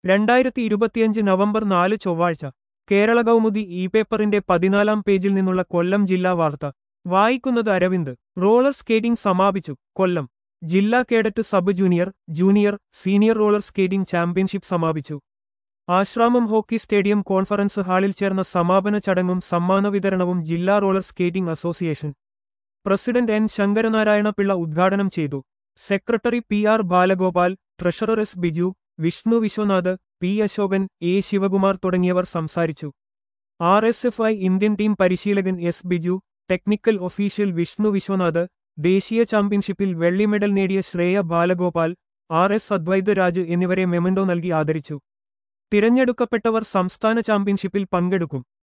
രണ്ടായിരത്തി ഇരുപത്തിയഞ്ച് നവംബർ നാല് ചൊവ്വാഴ്ച കേരള കൗമുദി ഇ പേപ്പറിന്റെ പതിനാലാം പേജിൽ നിന്നുള്ള കൊല്ലം ജില്ലാ വാർത്ത വായിക്കുന്നത് അരവിന്ദ് റോളർ സ്കേറ്റിംഗ് സമാപിച്ചു കൊല്ലം ജില്ലാ cadet sub junior junior senior roller skating championship സമാപിച്ചു ആശ്രാമം ഹോക്കി സ്റ്റേഡിയം കോൺഫറൻസ് ഹാളിൽ ചേർന്ന സമാപന ചടങ്ങും സമ്മാന വിതരണവും ജില്ലാ roller skating association president N Sankaranarayana Pillai ഉദ്ഘാടനം ചെയ്തു secretary P R Balagopal treasurer S Biju Vishnu Viswanath P Asokan A Sivakumar തുടങ്ങിയവർ സംസാരിച്ചു R S F I Indian team പരിശീലകൻ S Biju technical official Vishnu Viswanath ദേശീയ ചാമ്പ്യൻഷിപ്പിൽ വെള്ളി മെഡൽ നേടിയ ശ്രേയ ബാലഗോപാൽ ആർ എസ് അദ്വൈതരാജ് എന്നിവരെ മെമന്റോ നൽകി ആദരിച്ചു തിരഞ്ഞെടുക്കപ്പെട്ടവർ സംസ്ഥാന ചാമ്പ്യൻഷിപ്പിൽ പങ്കെടുക്കും